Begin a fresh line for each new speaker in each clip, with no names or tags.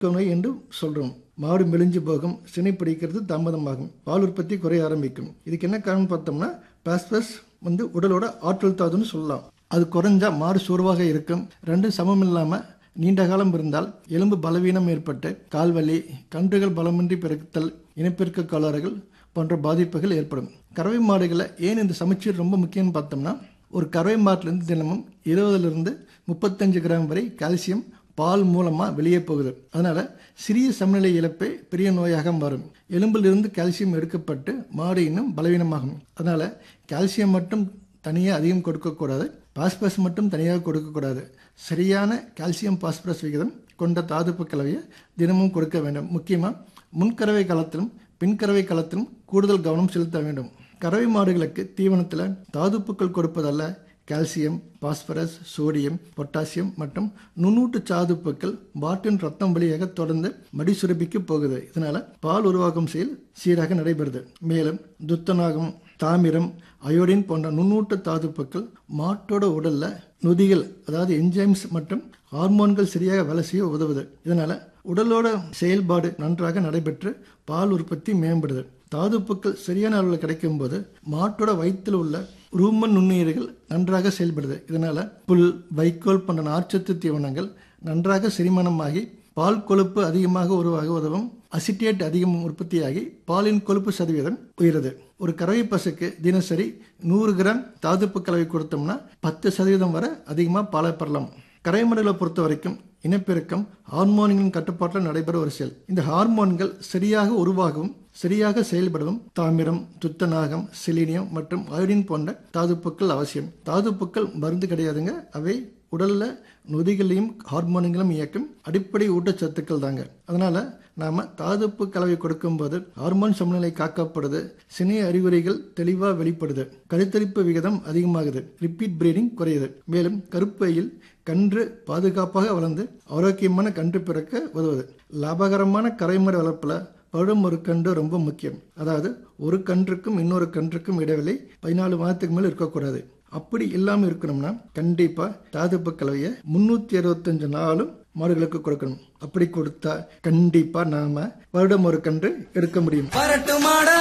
நோய் என்று சொல்றோம் மாடு மெலிஞ்சு போகும் சினை பிடிக்கிறது தாமதமாகும் பால் உற்பத்தி குறைய ஆரம்பிக்கும் இதுக்கு என்ன காரணம் பார்த்தோம்னா பாஸ்பரஸ் வந்து உடலோட ஆற்றல் தாதுன்னு சொல்லலாம் அது குறைஞ்சா மாடு சோர்வாக இருக்கும் ரெண்டும் சமம் இல்லாமல் நீண்ட காலம் இருந்தால் எலும்பு பலவீனம் ஏற்பட்டு கால்வலி கன்றுகள் பலமின்றி பிறத்தல் இனப்பெருக்க கோளாறுகள் போன்ற பாதிப்புகள் ஏற்படும் கறவை மாடுகளை ஏன் இந்த சமச்சீர் ரொம்ப முக்கியம்னு பார்த்தோம்னா ஒரு கறவை மாட்டிலிருந்து தினமும் இருபதுலேருந்து முப்பத்தஞ்சு கிராம் வரை கால்சியம் பால் மூலமாக வெளியே போகுது அதனால சிறிய சமநிலை இழப்பே பெரிய நோயாக மாறும் எலும்பிலிருந்து கால்சியம் எடுக்கப்பட்டு மாடு இன்னும் பலவீனமாகும் அதனால கால்சியம் மட்டும் தனியாக அதிகம் கொடுக்கக்கூடாது பாஸ்பரஸ் மட்டும் தனியாக கொடுக்கக்கூடாது சரியான கால்சியம் பாஸ்பரஸ் விகிதம் கொண்ட தாதுப்பு கலவையை தினமும் கொடுக்க வேண்டும் முக்கியமாக முன்கறவை காலத்திலும் பின்கறவை காலத்திலும் கூடுதல் கவனம் செலுத்த வேண்டும் கறவை மாடுகளுக்கு தீவனத்தில் தாதுப்புக்கள் கொடுப்பதல்ல கால்சியம் பாஸ்பரஸ் சோடியம் பொட்டாசியம் மற்றும் நுண்ணூட்டு சாதுப்புக்கள் பாட்டின் ரத்தம் வழியாக தொடர்ந்து மடி சுரப்பிக்கு போகுது இதனால பால் உருவாக்கும் செயல் சீராக நடைபெறுது மேலும் துத்தநாகம் தாமிரம் அயோடின் போன்ற நுண்ணூட்ட தாதுப்புக்கள் மாட்டோட உடல்ல நொதிகள் அதாவது என்ஜைம்ஸ் மற்றும் ஹார்மோன்கள் சரியாக வேலை செய்ய உதவுது இதனால உடலோட செயல்பாடு நன்றாக நடைபெற்று பால் உற்பத்தி மேம்படுது தாதுப்புக்கள் சரியான அளவில் கிடைக்கும் போது மாட்டோட வயிற்றில் உள்ள ரூமன் நுண்ணுயிர்கள் நன்றாக செயல்படுது இதனால புல் வைக்கோல் போன்ற நார்ச்சத்து தீவனங்கள் நன்றாக செரிமானமாகி பால் கொழுப்பு அதிகமாக உருவாக உதவும் அசிட்டேட் அதிகம் உற்பத்தியாகி பாலின் கொழுப்பு சதவீதம் உயருது ஒரு கறவை பசுக்கு தினசரி நூறு கிராம் தாதுப்பு கலவை கொடுத்தோம்னா பத்து சதவீதம் வரை அதிகமாக பாலை பெறலாம் கரைமடலை பொறுத்த வரைக்கும் இனப்பெருக்கம் ஹார்மோன்களின் கட்டுப்பாட்டில் நடைபெற ஒரு செயல் இந்த ஹார்மோன்கள் சரியாக உருவாகவும் சரியாக செயல்படவும் தாமிரம் துத்தநாகம் செலினியம் மற்றும் அயோடின் போன்ற தாதுப்புக்கள் அவசியம் தாதுப்புக்கள் மருந்து கிடையாதுங்க அவை உடல்ல நொதிகளையும் ஹார்மோன்களும் இயக்கும் அடிப்படை ஊட்டச்சத்துக்கள் தாங்க அதனால நாம தாதுப்பு கலவை கொடுக்கும்போது ஹார்மோன் சமநிலை காக்கப்படுது சினை அறிகுறிகள் தெளிவாக வெளிப்படுது கருத்தரிப்பு விகிதம் அதிகமாகுது ரிப்பீட் பிரீடிங் குறையுது மேலும் கருப்பையில் கன்று பாதுகாப்பாக வளர்ந்து ஆரோக்கியமான கன்று பிறக்க உதவுது லாபகரமான கரைமறை வளர்ப்புல பழும் ஒரு கன்று ரொம்ப முக்கியம் அதாவது ஒரு கன்றுக்கும் இன்னொரு கன்றுக்கும் இடைவெளி பதினாலு மாதத்துக்கு மேல் இருக்கக்கூடாது அப்படி இல்லாமல் இருக்கணும்னா கண்டிப்பா தாதுப்பு கலவையை முன்னூத்தி அறுபத்தஞ்சு நாளும் மாடுகளுக்கு கொடுக்கணும் அப்படி கொடுத்தா கண்டிப்பா நாம வருடம் ஒரு கன்று எடுக்க முடியும்
வரட்டு மாடா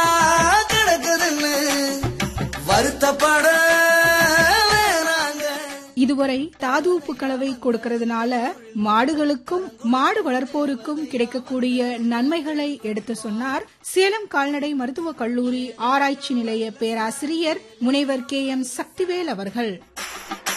கிடக்குதுன்னு வருத்தப்பட வேணாங்க
இதுவரை தாதுப்பு கலவை கொடுக்கறதுனால மாடுகளுக்கும் மாடு வளர்ப்போருக்கும் கிடைக்கக்கூடிய நன்மைகளை எடுத்து சொன்னார் சேலம் கால்நடை மருத்துவக் கல்லூரி ஆராய்ச்சி நிலைய பேராசிரியர் முனைவர் கே எம் சக்திவேல் அவர்கள்